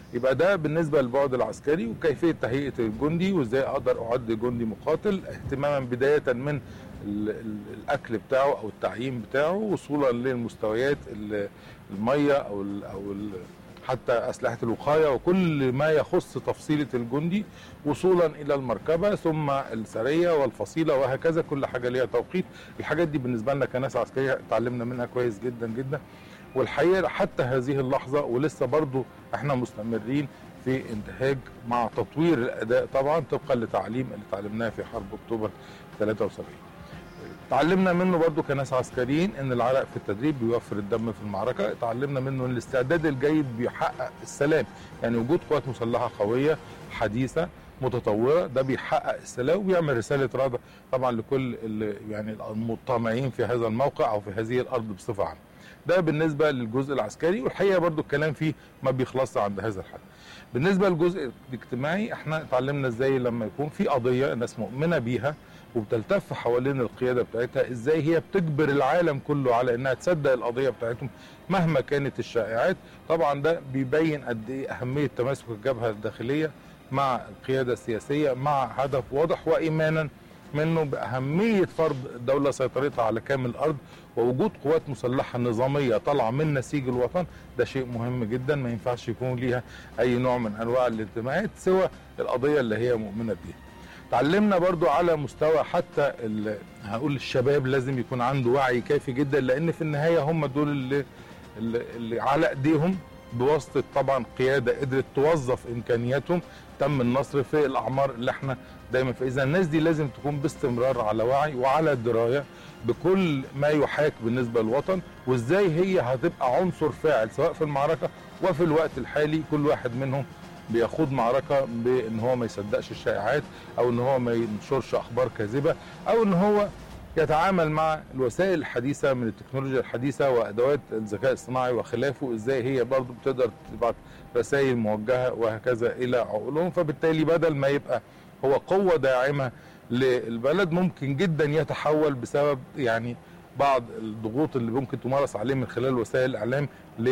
يبقى ده بالنسبه للبعد العسكري وكيفيه تهيئه الجندي وازاي اقدر اعد جندي مقاتل اهتماما بدايه من ال- ال- الاكل بتاعه او التعيين بتاعه وصولا للمستويات ال- الميه او ال او ال حتى اسلحه الوقايه وكل ما يخص تفصيله الجندي وصولا الى المركبه ثم السريه والفصيله وهكذا كل حاجه ليها توقيت الحاجات دي بالنسبه لنا كناس عسكريه اتعلمنا منها كويس جدا جدا والحقيقه حتى هذه اللحظه ولسه برضو احنا مستمرين في انتهاج مع تطوير الاداء طبعا طبقا لتعليم اللي اتعلمناه في حرب اكتوبر 73 اتعلمنا منه برضو كناس عسكريين ان العرق في التدريب بيوفر الدم في المعركه اتعلمنا منه ان الاستعداد الجيد بيحقق السلام يعني وجود قوات مسلحه قويه حديثه متطوره ده بيحقق السلام وبيعمل رساله رضا طبعا لكل اللي يعني المطمعين في هذا الموقع او في هذه الارض بصفه عامه ده بالنسبه للجزء العسكري والحقيقه برضو الكلام فيه ما بيخلصش عند هذا الحد بالنسبه للجزء الاجتماعي احنا اتعلمنا ازاي لما يكون في قضيه الناس مؤمنه بيها وبتلتف حوالين القياده بتاعتها ازاي هي بتجبر العالم كله على انها تصدق القضيه بتاعتهم مهما كانت الشائعات طبعا ده بيبين قد ايه اهميه تماسك الجبهه الداخليه مع القياده السياسيه مع هدف واضح وايمانا منه باهميه فرض الدوله سيطرتها على كامل الارض ووجود قوات مسلحه نظاميه طالعه من نسيج الوطن ده شيء مهم جدا ما ينفعش يكون ليها اي نوع من انواع الانتماءات سوى القضيه اللي هي مؤمنه بيها. تعلمنا برضو على مستوى حتى ال- هقول الشباب لازم يكون عنده وعي كافي جدا لان في النهايه هم دول اللي, اللي, اللي على ايديهم بواسطه طبعا قياده قدرت توظف امكانياتهم تم النصر في الاعمار اللي احنا دايما فاذا الناس دي لازم تكون باستمرار على وعي وعلى درايه بكل ما يحاك بالنسبه للوطن وازاي هي هتبقى عنصر فاعل سواء في المعركه وفي الوقت الحالي كل واحد منهم بيخوض معركه بان هو ما يصدقش الشائعات او ان هو ما ينشرش اخبار كاذبه او ان هو يتعامل مع الوسائل الحديثه من التكنولوجيا الحديثه وادوات الذكاء الصناعي وخلافه ازاي هي برضه بتقدر تبعت رسائل موجهه وهكذا الى عقولهم فبالتالي بدل ما يبقى هو قوه داعمه للبلد ممكن جدا يتحول بسبب يعني بعض الضغوط اللي ممكن تمارس عليه من خلال وسائل الاعلام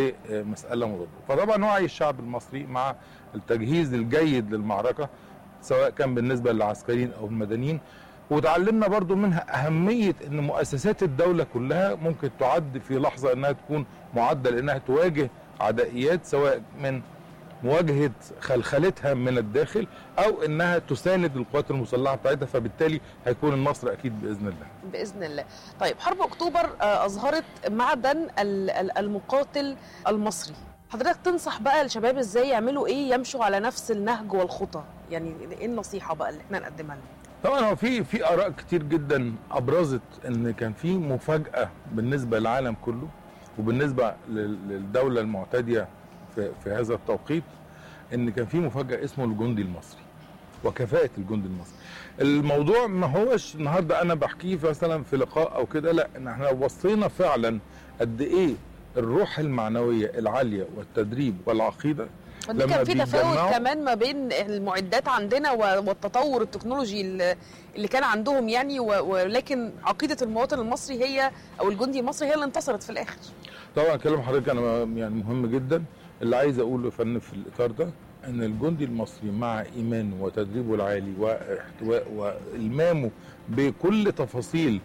لمساله مضاده فطبعا وعي الشعب المصري مع التجهيز الجيد للمعركه سواء كان بالنسبه للعسكريين او المدنيين وتعلمنا برضو منها أهمية أن مؤسسات الدولة كلها ممكن تعد في لحظة أنها تكون معدة لأنها تواجه عدائيات سواء من مواجهة خلخلتها من الداخل أو أنها تساند القوات المسلحة بتاعتها فبالتالي هيكون النصر أكيد بإذن الله باذن الله. طيب حرب اكتوبر آه، اظهرت معدن ال- ال- المقاتل المصري. حضرتك تنصح بقى الشباب ازاي يعملوا ايه يمشوا على نفس النهج والخطى؟ يعني ايه النصيحه بقى اللي احنا نقدمها لهم؟ طبعا هو في في اراء كتير جدا ابرزت ان كان في مفاجاه بالنسبه للعالم كله وبالنسبه لل- للدوله المعتديه في, في هذا التوقيت ان كان في مفاجاه اسمه الجندي المصري وكفاءه الجندي المصري. الموضوع ما هوش النهارده انا بحكيه مثلا في لقاء او كده لا ان احنا لو بصينا فعلا قد ايه الروح المعنويه العاليه والتدريب والعقيده ودي لما كان في تفاوت بيتجمعوا- كمان ما بين المعدات عندنا و- والتطور التكنولوجي اللي اللي كان عندهم يعني و- ولكن عقيده المواطن المصري هي او الجندي المصري هي اللي انتصرت في الاخر. طبعا كلام حضرتك انا يعني مهم جدا اللي عايز اقوله يا فندم في الاطار ده ان الجندي المصري مع ايمانه وتدريبه العالي واحتواء والمامه بكل تفاصيل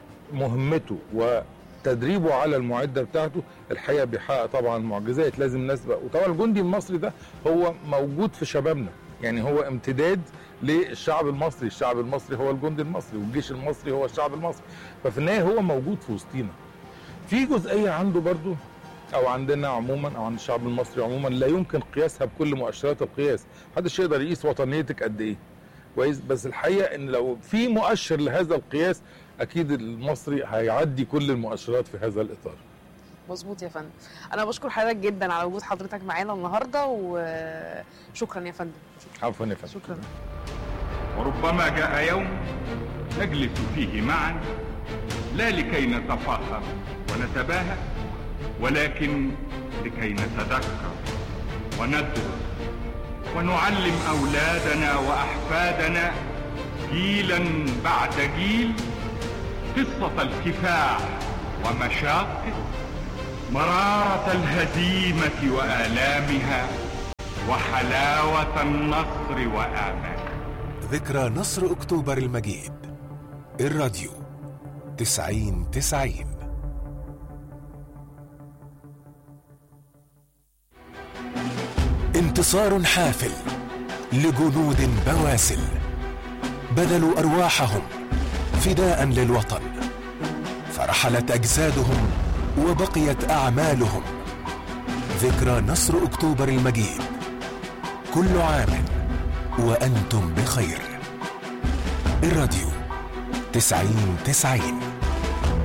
مهمته وتدريبه على المعده بتاعته الحقيقه بيحقق طبعا معجزات لازم الناس بقى وطبعا الجندي المصري ده هو موجود في شبابنا يعني هو امتداد للشعب المصري الشعب المصري هو الجندي المصري والجيش المصري هو الشعب المصري ففي النهايه هو موجود في وسطينا في جزئيه عنده برضو او عندنا عموما او عند الشعب المصري عموما لا يمكن قياسها بكل مؤشرات القياس محدش يقدر يقيس وطنيتك قد ايه كويس بس الحقيقه ان لو في مؤشر لهذا القياس اكيد المصري هيعدي كل المؤشرات في هذا الاطار مظبوط يا فندم. انا بشكر حضرتك جدا على وجود حضرتك معانا النهارده وشكرا يا فندم. عفوا يا فندم شكرا. وربما جاء يوم نجلس فيه معا لا لكي نتفاخر ونتباهى ولكن لكي نتذكر وندرس ونعلم اولادنا واحفادنا جيلا بعد جيل قصه الكفاح ومشاقه مراره الهزيمه والامها وحلاوة النصر وآمال ذكرى نصر أكتوبر المجيد الراديو تسعين تسعين انتصار حافل لجنود بواسل بذلوا أرواحهم فداء للوطن فرحلت أجسادهم وبقيت أعمالهم ذكرى نصر أكتوبر المجيد كل عام وأنتم بخير الراديو تسعين تسعين